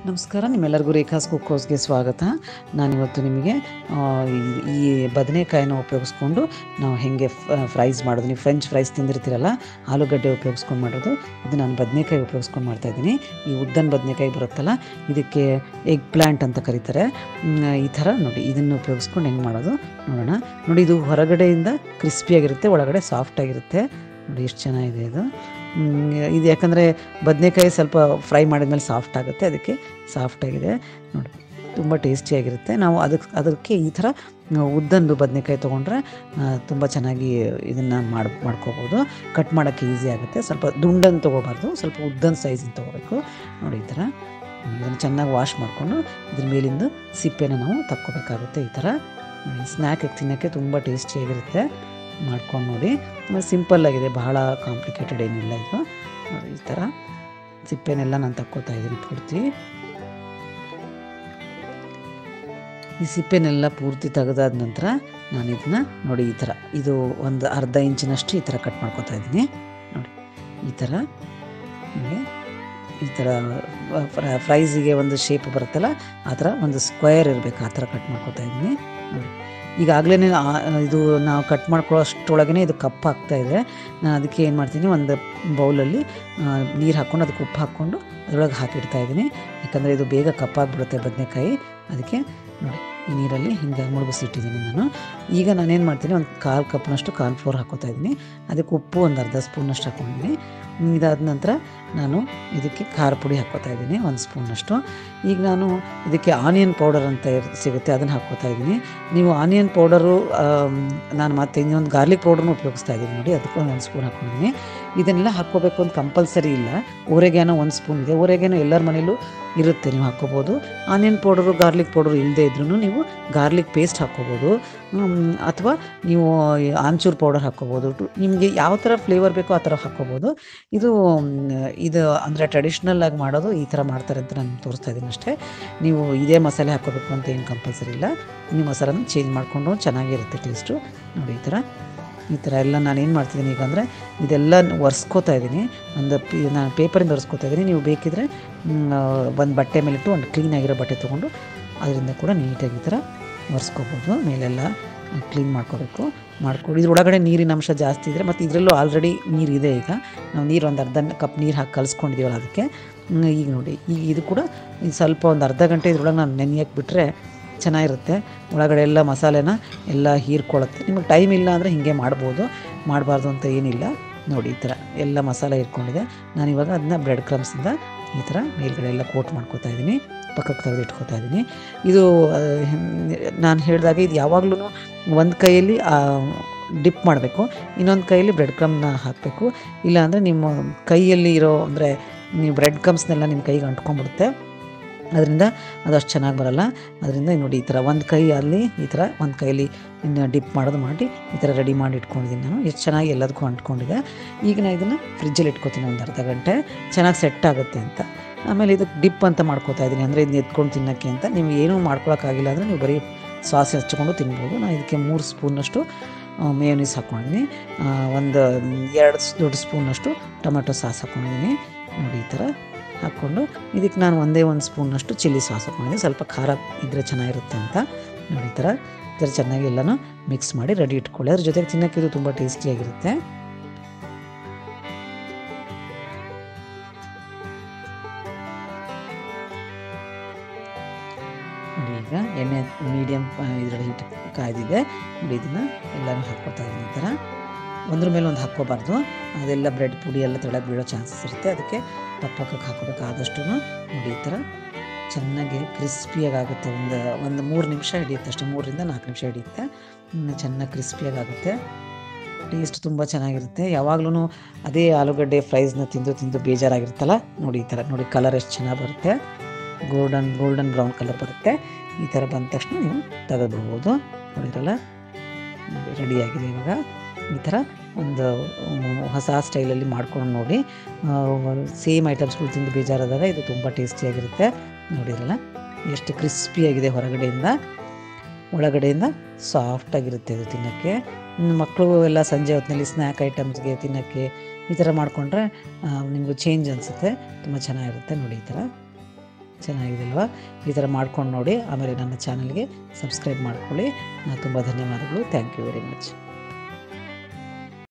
ನಮಸ್ಕಾರ ನಿಮ್ಮೆಲ್ಲರಿಗೂ ರೇಖಾಸ್ ಕುಕ್ ಹೌಸ್ಗೆ ಸ್ವಾಗತ ನಾನಿವತ್ತು ನಿಮಗೆ ಆ, ಈ- ಈ ಬದನೆಕಾಯಿನ ಉಪಯೋಗಿಸ್ಕೊಂಡು ನಾವು ಹೇಗೆ ಫ್ರೈಸ್ ಮಾಡೋದು ನೀವು ಫ್ರೆಂಚ್ ಫ್ರೈಸ್ ತಿಂದಿರ್ತೀರಲ್ಲ ಆಲೂಗಡ್ಡೆ ಉಪಯೋಗಿಸ್ಕೊಂಡು ಮಾಡೋದು ಇದು ನಾನು ಬದನೆಕಾಯಿ ಉಪಯೋಗಿಸ್ಕೊಂಡು ಮಾಡ್ತಾ ಇದ್ದೀನಿ ಈ ಉದ್ದನ್ ಬದನೆಕಾಯಿ ಬರುತ್ತಲ್ಲ ಇದಕ್ಕೆ ಎಗ್ ಪ್ಲ್ಯಾಂಟ್ ಅಂತ ಕರೀತಾರೆ ಮ್, ಈ ಥರ ನೋಡಿ ಇದನ್ನು ಉಪಯೋಗಿಸ್ಕೊಂಡು ಹೆಂಗೆ ಮಾಡೋದು ನೋಡೋಣ ನೋಡಿ ಇದು ಹೊರಗಡೆಯಿಂದ ಕ್ರಿಸ್ಪಿಯಾಗಿರುತ್ತೆ ಒಳಗಡೆ ಸಾಫ್ಟಾಗಿರುತ್ತೆ ನೋಡಿ ಎಷ್ಟು ಚೆನ್ನಾಗಿದೆ ಇದು ಮ್, ಇದು ಯಾಕಂದರೆ ಬದನೆಕಾಯಿ ಸ್ವಲ್ಪ ಫ್ರೈ ಮಾಡಿದ್ಮೇಲೆ ಸಾಫ್ಟ್ ಆಗುತ್ತೆ ಅದಕ್ಕೆ ಸಾಫ್ಟ್ ಆಗಿದೆ ನೋಡಿ ತುಂಬ ಟೇಸ್ಟಿಯಾಗಿರುತ್ತೆ ನಾವು ಅದಕ್ಕೆ ಅದಕ್ಕೆ ಈ ಥರ ಉದ್ದಂದು ಬದನೆಕಾಯಿ ತೊಗೊಂಡ್ರೆ ತುಂಬ ಚೆನ್ನಾಗಿ ಇದನ್ನು ಮಾಡಿ ಮಾಡ್ಕೋಬೋದು ಕಟ್ ಮಾಡೋಕ್ಕೆ ಈಸಿ ಆಗುತ್ತೆ ಸ್ವಲ್ಪ ದುಂಡನ್ನು ತೊಗೋಬಾರ್ದು ಸ್ವಲ್ಪ ಉದ್ದನ್ ಸೈಜಿನ ತೊಗೋಬೇಕು ನೋಡಿ ಈ ಥರ ಇದನ್ನು ಚೆನ್ನಾಗಿ ವಾಶ್ ಮಾಡಿಕೊಂಡು ಇದ್ರ ಮೇಲಿಂದ ಸಿಪ್ಪೆನ ನಾವು ತಕ್ಕೋಬೇಕಾಗುತ್ತೆ ಈ ಥರ ನೋಡಿ ಸ್ನ್ಯಾಕ್ ತಿನ್ನೋಕ್ಕೆ ತುಂಬ ಟೇಸ್ಟಿಯಾಗಿರುತ್ತೆ ಮಾಡ್ಕೊಂಡು ನೋಡಿ ಸಿಂಪಲ್ ಆಗಿದೆ ಬಹಳ ಕಾಂಪ್ಲಿಕೇಟೆಡ್ ಏನಿಲ್ಲ ಇದು ನೋಡಿ ಈ ಥರ ಸಿಪ್ಪೆನೆಲ್ಲ ನಾನು ತಕ್ಕೋತಾ ಇದ್ದೀನಿ ಪೂರ್ತಿ ಈ ಸಿಪ್ಪೆನೆಲ್ಲ ಪೂರ್ತಿ ತೆಗೆದಾದ ನಂತರ ನಾನು ಇದನ್ನ ನೋಡಿ ಈ ಥರ ಇದು ಒಂದು ಅರ್ಧ ಇಂಚಿನಷ್ಟು ಈ ಥರ ಕಟ್ ಮಾಡ್ಕೊತಾ ಇದ್ದೀನಿ ನೋಡಿ ಈ ಥರ ಹೀಗೆ ಈ ಥರ ಫ್ರೈಸಿಗೆ ಒಂದು ಶೇಪ್ ಬರುತ್ತಲ್ಲ ಆ ಥರ ಒಂದು ಸ್ಕ್ವೇರ್ ಇರಬೇಕು ಆ ಥರ ಕಟ್ ಮಾಡ್ಕೊತಾ ಇದ್ದೀನಿ ನೋಡಿ ಈಗಾಗಲೇ ಇದು ನಾವು ಕಟ್ ಮಾಡ್ಕೊಳ್ಳೋ ಅಷ್ಟರೊಳಗೇ ಇದು ಕಪ್ ಆಗ್ತಾ ಇದೆ ನಾನು ಅದಕ್ಕೆ ಏನು ಮಾಡ್ತೀನಿ ಒಂದು ಬೌಲಲ್ಲಿ ನೀರು ಹಾಕ್ಕೊಂಡು ಅದಕ್ಕೆ ಉಪ್ಪು ಹಾಕ್ಕೊಂಡು ಅದರೊಳಗೆ ಹಾಕಿಡ್ತಾ ಇದ್ದೀನಿ ಯಾಕಂದರೆ ಇದು ಬೇಗ ಕಪ್ಪಾಗ್ಬಿಡುತ್ತೆ ಬದನೆಕಾಯಿ ಅದಕ್ಕೆ ನೋಡಿ ಈ ನೀರಲ್ಲಿ ಹಿಂಗೆ ಮುಳುಗಿಸಿಟ್ಟಿದ್ದೀನಿ ನಾನು ಈಗ ನಾನೇನು ಮಾಡ್ತೀನಿ ಒಂದು ಕಾಲು ಕಪ್ನಷ್ಟು ಕಾರ್ನ್ಫ್ಲೋರ್ ಹಾಕೋತಾ ಇದ್ದೀನಿ ಅದಕ್ಕೆ ಉಪ್ಪು ಒಂದು ಅರ್ಧ ಸ್ಪೂನಷ್ಟು ಹಾಕ್ಕೊಂಡಿದ್ದೀನಿ ಇದಾದ ನಂತರ ನಾನು ಇದಕ್ಕೆ ಖಾರ ಪುಡಿ ಹಾಕ್ಕೋತಾ ಇದ್ದೀನಿ ಒಂದು ಸ್ಪೂನಷ್ಟು ಈಗ ನಾನು ಇದಕ್ಕೆ ಆನಿಯನ್ ಪೌಡರ್ ಅಂತ ಇರ್- ಸಿಗುತ್ತೆ ಅದನ್ನು ಹಾಕ್ಕೋತಾ ಇದ್ದೀನಿ ನೀವು ಆನಿಯನ್ ಪೌಡರು ನಾನು ಮತ್ತೆ ಇನ್ನೊಂದು ಗಾರ್ಲಿಕ್ ಪೌಡರ್ನು ಉಪಯೋಗಿಸ್ತಾ ಇದ್ದೀನಿ ನೋಡಿ ಅದಕ್ಕೂ ಒಂದು ಸ್ಪೂನ್ ಹಾಕ್ಕೊಂಡಿದ್ದೀನಿ ಇದನ್ನೆಲ್ಲ ಹಾಕ್ಕೋಬೇಕು ಅಂತ ಕಂಪಲ್ಸರಿ ಇಲ್ಲ ಓರೆಗ್ಯಾನೋ ಒಂದು ಸ್ಪೂನ್ ಇದೆ ಓರೆಗ್ಯಾನೋ ಎಲ್ಲರ ಮನೇಲೂ ಇರುತ್ತೆ ನೀವು ಹಾಕ್ಕೋಬೋದು ಆನಿಯನ್ ಪೌಡರು ಗಾರ್ಲಿಕ್ ಪೌಡರ್ ಇಲ್ಲದೆ ಇದ್ರೂ ನೀವು ಗಾರ್ಲಿಕ್ ಪೇಸ್ಟ್ ಹಾಕ್ಕೋಬೋದು ಅಥವಾ ನೀವು ಈ ಆಮ್ಚೂರ್ ಪೌಡರ್ ಹಾಕ್ಕೋಬೋದು ಟು- ನಿಮಗೆ ಯಾವ ಥರ ಫ್ಲೇವರ್ ಬೇಕೋ ಆ ಥರ ಹಾಕ್ಕೋಬೋದು ಇದು ಮ್, ಇದು ಅಂದರೆ ಟ್ರೆಡಿಷ್ನಲ್ ಆಗಿ ಮಾಡೋದು ಈ ಥರ ಮಾಡ್ತಾರೆ ಅಂತ ನಾನು ತೋರಿಸ್ತಾ ಇದ್ದೀನಿ ಅಷ್ಟೇ ನೀವು ಇದೇ ಮಸಾಲೆ ಹಾಕ್ಕೋಬೇಕು ಅಂತ ಏನು ಕಂಪಲ್ಸರಿ ಇಲ್ಲ ನೀವು ಮಸಾಲನ ಚೇಂಜ್ ಮಾಡಿಕೊಂಡು ಚೆನ್ನಾಗಿರುತ್ತೆ ಟೇಸ್ಟು ನೋಡಿ ಈ ಥರ ಈ ಥರ ಎಲ್ಲ ನಾನು ಏನು ಮಾಡ್ತಿದ್ದೀನಿ ಈಗ ಅಂದರೆ ಇದೆಲ್ಲ ಒರೆಸ್ಕೋತಾ ಇದ್ದೀನಿ ಒಂದು ಪಿ ನಾನು ಪೇಪರಿಂದ ಒರೆಸ್ಕೋತಾ ಇದ್ದೀನಿ ನೀವು ಬೇಕಿದ್ರೆ ಒಂದು ಬಟ್ಟೆ ಮೇಲಿಟ್ಟು ಒಂದು ಕ್ಲೀನಾಗಿರೋ ಬಟ್ಟೆ ತೊಗೊಂಡು ಅದರಿಂದ ಕೂಡ ನೀಟಾಗಿ ಈ ಥರ ಒರೆಸ್ಕೋಬೋದು ಮೇಲೆಲ್ಲ ಕ್ಲೀನ್ ಮಾಡ್ಕೋಬೇಕು ಮಾಡ್ಕೊಂಡು ಇದ್ರೊಳಗಡೆ ನೀರಿನ ಅಂಶ ಜಾಸ್ತಿ ಇದ್ದರೆ ಮತ್ತು ಇದರಲ್ಲೂ ಆಲ್ರೆಡಿ ನೀರಿದೆ ಈಗ ನಾವು ನೀರು ಒಂದು ಅರ್ಧ ಕಪ್ ನೀರು ಹಾಕಿ ಕಲಿಸ್ಕೊಂಡಿದ್ದೀವಲ್ಲ ಅದಕ್ಕೆ ಹ್ಮ್, ಈಗ ನೋಡಿ ಈಗ ಇದು ಕೂಡ ಇದು ಸ್ವಲ್ಪ ಒಂದು ಅರ್ಧ ಗಂಟೆ ಇದ್ರೊಳಗೆ ನಾನು ನೆನೆಯಕ್ಕೆ ಬಿಟ್ಟರೆ ಚೆನ್ನಾಗಿರುತ್ತೆ ಒಳಗಡೆ ಎಲ್ಲ ಮಸಾಲೆನ ಎಲ್ಲ ಹೀರ್ಕೊಳ್ಳುತ್ತೆ ನಿಮಗೆ ಟೈಮ್ ಇಲ್ಲ ಅಂದರೆ ಹೀಗೆ ಮಾಡ್ಬೋದು ಮಾಡಬಾರ್ದು ಅಂತ ಏನಿಲ್ಲ ನೋಡಿ ಈ ಥರ ಎಲ್ಲ ಮಸಾಲೆ ಇಟ್ಕೊಂಡಿದೆ ನಾನು ಇವಾಗ ಅದನ್ನ ಬ್ರೆಡ್ ಕ್ರಮ್ಸಿಂದ ಈ ಥರ ಮೇಲ್ಗಡೆ ಎಲ್ಲ ಕೋಟ್ ಮಾಡ್ಕೊತಾ ಇದ್ದೀನಿ ಪಕ್ಕಕ್ಕೆ ತೆಗೆದು ಇಟ್ಕೊತಾ ಇದ್ದೀನಿ ಇದು ನಾನು ಹೇಳಿದಾಗ ಇದು ಯಾವಾಗಲೂ ಒಂದು ಕೈಯಲ್ಲಿ ಡಿಪ್ ಮಾಡಬೇಕು ಇನ್ನೊಂದು ಕೈಯಲ್ಲಿ ಬ್ರೆಡ್ ಕ್ರಮ್ನ ಹಾಕಬೇಕು ಇಲ್ಲಾಂದರೆ ನಿಮ್ಮ ಕೈಯಲ್ಲಿ ಇರೋ ಅಂದರೆ ನೀವು ಬ್ರೆಡ್ ಕ್ರಮ್ಸ್ನೆಲ್ಲ ನಿಮ್ಮ ಕೈಗೆ ಅಂಟ್ಕೊಂಡ್ಬಿಡುತ್ತೆ ಅದರಿಂದ ಅದು ಅಷ್ಟು ಚೆನ್ನಾಗಿ ಬರಲ್ಲ ಅದರಿಂದ ನೋಡಿ ಈ ಥರ ಒಂದು ಕೈ ಅಲ್ಲಿ ಈ ಥರ ಒಂದು ಕೈಯಲ್ಲಿ ಇನ್ನು ಡಿಪ್ ಮಾಡೋದು ಮಾಡಿ ಈ ಥರ ರೆಡಿ ಮಾಡಿ ಇಟ್ಕೊಂಡಿದ್ದೀನಿ ನಾನು ಎಷ್ಟು ಚೆನ್ನಾಗಿ ಎಲ್ಲದಕ್ಕೂ ಅಂಟ್ಕೊಂಡಿದೆ ಈಗ ನಾನು ಇದನ್ನು ಫ್ರಿಜ್ಜಲ್ಲಿ ಇಟ್ಕೊತೀನಿ ಒಂದು ಅರ್ಧ ಗಂಟೆ ಚೆನ್ನಾಗಿ ಸೆಟ್ ಆಗುತ್ತೆ ಅಂತ ಆಮೇಲೆ ಇದಕ್ಕೆ ಡಿಪ್ ಅಂತ ಮಾಡ್ಕೋತಾ ಇದ್ದೀನಿ ಅಂದರೆ ಇದನ್ನ ಎತ್ಕೊಂಡು ತಿನ್ನೋಕ್ಕೆ ಅಂತ ನೀವು ಏನೂ ಮಾಡ್ಕೊಳಕ್ಕಾಗಿಲ್ಲ ಅಂದರೆ ನೀವು ಬರೀ ಸಾಸ್ ಹಚ್ಕೊಂಡು ತಿನ್ಬೋದು ನಾನು ಇದಕ್ಕೆ ಮೂರು ಸ್ಪೂನಷ್ಟು ಮೇಯೋನೀಸ್ ಹಾಕ್ಕೊಂಡಿದ್ದೀನಿ ಆ, ಒಂದು ಎರಡು ದೊಡ್ಡ ಸ್ಪೂನಷ್ಟು ಟೊಮೆಟೊ ಸಾಸ್ ಹಾಕ್ಕೊಂಡಿದ್ದೀನಿ ನೋಡಿ ಈ ಥರ ಹಾಕ್ಕೊಂಡು ಇದಕ್ಕೆ ನಾನು ಒಂದೇ ಒಂದು ಸ್ಪೂನಷ್ಟು ಚಿಲ್ಲಿ ಸಾಸ್ ಹಾಕ್ಕೊಂಡಿದ್ದೀನಿ ಸ್ವಲ್ಪ ಖಾರ ಇದ್ದರೆ ಚೆನ್ನಾಗಿರುತ್ತೆ ಅಂತ ನೋಡಿ ಈ ಥರ ಈ ಥರ ಚೆನ್ನಾಗಿ ಎಲ್ಲನೂ ಮಿಕ್ಸ್ ಮಾಡಿ ರೆಡಿ ಇಟ್ಕೊಳ್ಳಿ ಅದ್ರ ಜೊತೆಗೆ ತಿನ್ನೋಕ್ಕೆ ಇದು ತುಂಬ ಟೇಸ್ಟಿಯಾಗಿರುತ್ತೆ ನೋಡಿ ಈಗ ಎಣ್ಣೆ ಮೀಡಿಯಮ್ ಇದರಲ್ಲಿ ಹೀಟ್ ಕಾಯ್ದಿದೆ ನೋಡಿ ಇದನ್ನು ಎಲ್ಲನೂ ಹಾಕ್ಕೊತಾ ಇದ್ದೀನಿ ಈ ಥರ ಒಂದ್ರ ಮೇಲೆ ಒಂದು ಹಾಕ್ಕೋಬಾರ್ದು ಅದೆಲ್ಲ ಬ್ರೆಡ್ ಪುಡಿ ಎಲ್ಲ ತೆಳಗೆ ಬೀಳೋ ಚಾನ್ಸಸ್ ಇರುತ್ತೆ ಅದಕ್ಕೆ ಪಕ್ಕಕ್ಕೆ ಹಾಕೋಬೇಕು ಆದಷ್ಟು ನೋಡಿ ಈ ಥರ ಚೆನ್ನಾಗಿ ಕ್ರಿಸ್ಪಿಯಾಗಿ ಆಗುತ್ತೆ ಒಂದು ಒಂದು ಮೂರು ನಿಮಿಷ ಹಿಡಿಯುತ್ತೆ ಅಷ್ಟೇ ಮೂರರಿಂದ ನಾಲ್ಕು ನಿಮಿಷ ಹಿಡಿಯುತ್ತೆ ಹ್ಮ್, ಚೆನ್ನಾಗಿ ಕ್ರಿಸ್ಪಿಯಾಗಿ ಆಗುತ್ತೆ ಟೇಸ್ಟ್ ತುಂಬ ಚೆನ್ನಾಗಿರುತ್ತೆ ಯಾವಾಗಲೂ ಅದೇ ಆಲೂಗಡ್ಡೆ ಫ್ರೈಸ್ನ ತಿಂದು ತಿಂದು ಬೇಜಾರಾಗಿರುತ್ತಲ್ಲ ನೋಡಿ ಈ ಥರ ನೋಡಿ ಕಲರ್ ಎಷ್ಟು ಚೆನ್ನಾಗಿ ಬರುತ್ತೆ ಗೋಲ್ಡನ್ ಗೋಲ್ಡನ್ ಬ್ರೌನ್ ಕಲರ್ ಬರುತ್ತೆ ಈ ಥರ ಬಂದ ತಕ್ಷಣ ನೀವು ತೆಗೆದ್ಬಿಡ್ಬೋದು ನೋಡಿರಲ್ಲ ರೆಡಿಯಾಗಿದೆ ಇವಾಗ ಈ ಥರ ಒಂದು ಮ್, ಹೊಸ ಸ್ಟೈಲಲ್ಲಿ ಮಾಡ್ಕೊಂಡು ನೋಡಿ ಸೇಮ್ ಐಟಮ್ಸ್ಗಳು ತಿಂದು ಬೇಜಾರಾದಾಗ ಇದು ತುಂಬ ಟೇಸ್ಟಿಯಾಗಿರುತ್ತೆ ನೋಡಿರಲ್ಲ ಎಷ್ಟು ಕ್ರಿಸ್ಪಿಯಾಗಿದೆ ಹೊರಗಡೆಯಿಂದ ಒಳಗಡೆಯಿಂದ ಸಾಫ್ಟಾಗಿರುತ್ತೆ ಇದು ತಿನ್ನೋಕ್ಕೆ ಹ್ಮ್, ಮಕ್ಕಳು ಎಲ್ಲ ಸಂಜೆ ಹೊತ್ತಿನಲ್ಲಿ ಸ್ನ್ಯಾಕ್ ಐಟಮ್ಸ್ಗೆ ತಿನ್ನೋಕ್ಕೆ ಈ ಥರ ಮಾಡಿಕೊಂಡ್ರೆ ನಿಮಗೂ ಚೇಂಜ್ ಅನಿಸುತ್ತೆ ತುಂಬ ಚೆನ್ನಾಗಿರುತ್ತೆ ನೋಡಿ ಈ ಥರ ಚೆನ್ನಾಗಿದೆ ಅಲ್ವಾ ಈ ಥರ ಮಾಡ್ಕೊಂಡು ನೋಡಿ ಆಮೇಲೆ ನನ್ನ ಚಾನಲ್ಗೆ ಸಬ್ಸ್ಕ್ರೈಬ್ ಮಾಡ್ಕೊಳ್ಳಿ ತುಂಬ ಧನ್ಯವಾದಗಳು ಥ್ಯಾಂಕ್ ಯು ವೆರಿ ಮಚ್